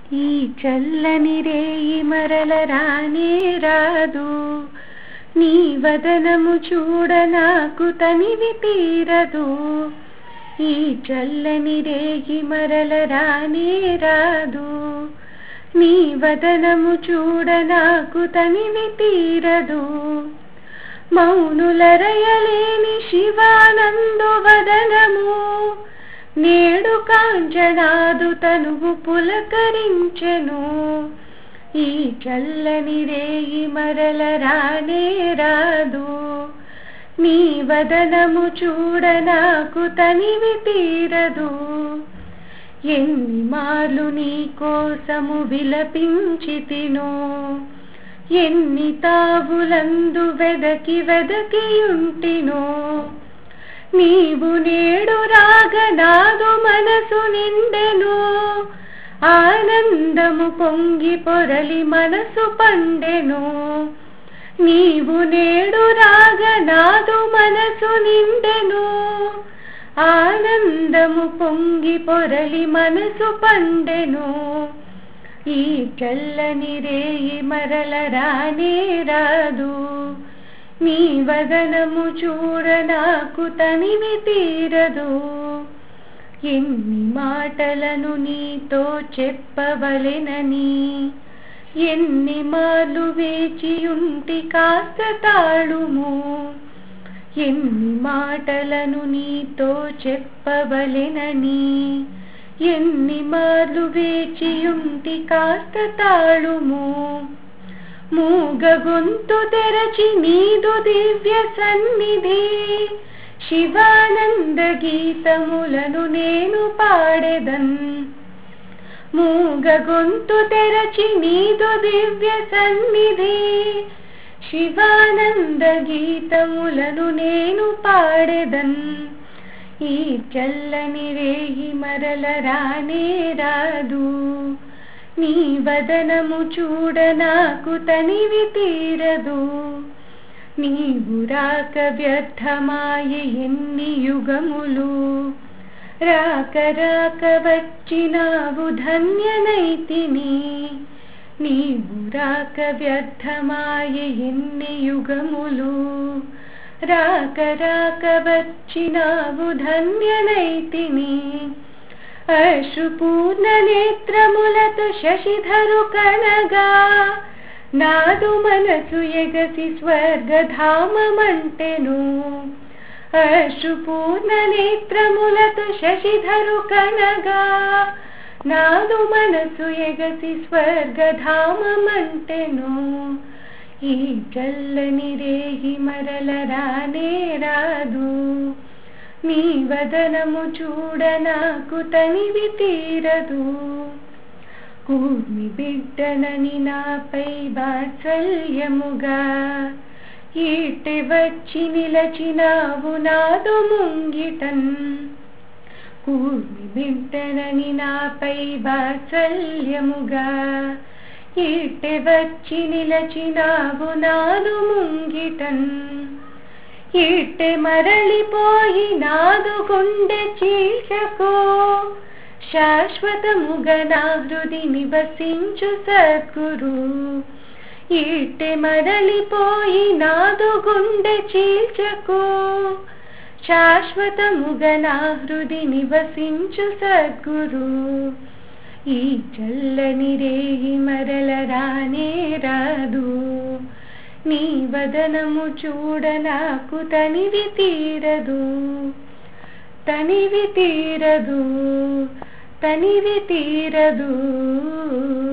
ఈ చల్లని రేయి మరల రానే రాదు నీ వదనము చూడ నాకు తనివి తీరదు ఈ చల్లని రేయి మరల రానే రాదు నీ వదనము చూడ నాకు తనివి తీరదు మౌనులరయలేని శివానందు వదనము నేడు కాంచనాదు తనువు పులకరించెను ఈ చల్లని రేయి మరల రానే రాదు నీ వదనము చూడ నాకు తనివి తీరదు ఎన్ని మార్లు నీ కోసము విలపించి తినో ఎన్ని తావులందు వెదకి వెదకి ఉంటినో నీవు నేడు రాగ నాదు మనసు నిండెను ఆనందము పొంగి పొరలి మనసు పండెను నీవు నేడు రాగ నాదు మనసు నిండెను ఆనందము పొంగి పొరలి మనసు పండెను ఈ చల్లని రేయి మరల రానే రాదు నీ వదనము చూడ నాకు తనివి తీరదు ఎన్ని మాటలను నీతో చెప్పవలెనని ఎన్ని మార్లు వేచి ఉంటి కాస్త తాళుము ఎన్ని మాటలను నీతో చెప్పవలెనని ఎన్ని మార్లు వేచి ఉంటి కాస్త తాళుము మూగ గొంతు తెరచి నీదు దివ్య సన్నిధి శివానంద గీతములను నేను పాడెదన్ మూగ గొంతు తెరచి నీదు దివ్య సన్నిధి శివానంద గీతములను నేను పాడెదన్ ఈ చల్లని రేయి మరల రానే రాదు నీ వదనము చూడ నాకు తనివి తీరదు నీవు రాక వ్యర్థమాయ ఎన్ని యుగములు రాక రాక వచ్చినావు ధన్యనైతిని నీవు రాక వ్యర్థమాయ ఎన్ని యుగములు రాక రాక వచ్చినావు ధన్యనైతిని అశ్రుపూర్ణ నేత్రములతో శశిధరు కనగా నాదు మనసు ఎగసి స్వర్గధామమంటెను అశ్రుపూర్ణ నేత్రములతో శశిధరు కనగా నాదు మనసు ఎగసి స్వర్గధామమంటెను ఈ చల్లని రేగి మరల రానే రాదు నీ వదనము చూడ నాకు తనివి తీరదు కూర్మి బిడ్డనని నాపై వాత్సల్యముగా ఈటి వచ్చి నిలచినావు నాదు ముంగిటన్ కూర్మి బిడ్డనని నాపై వాత్సల్యముగా ఈటి వచ్చి నిలచినావు నాదు ముంగిటన్ ఇట్టె మరలిపోయి నాదు గుండె చీల్చకో శాశ్వతముగా నా హృది నివసించు సద్గురు ఇట్టె మరలిపోయి నాదు గుండె చీల్చకో శాశ్వతముగా నా హృది నివసించు సద్గురు ఈ చల్లని రేయి మరల రానే రాదు నీ వదనము చూడ నాకు తనివి తీరదు తనివి తీరదు తనివి తీరదు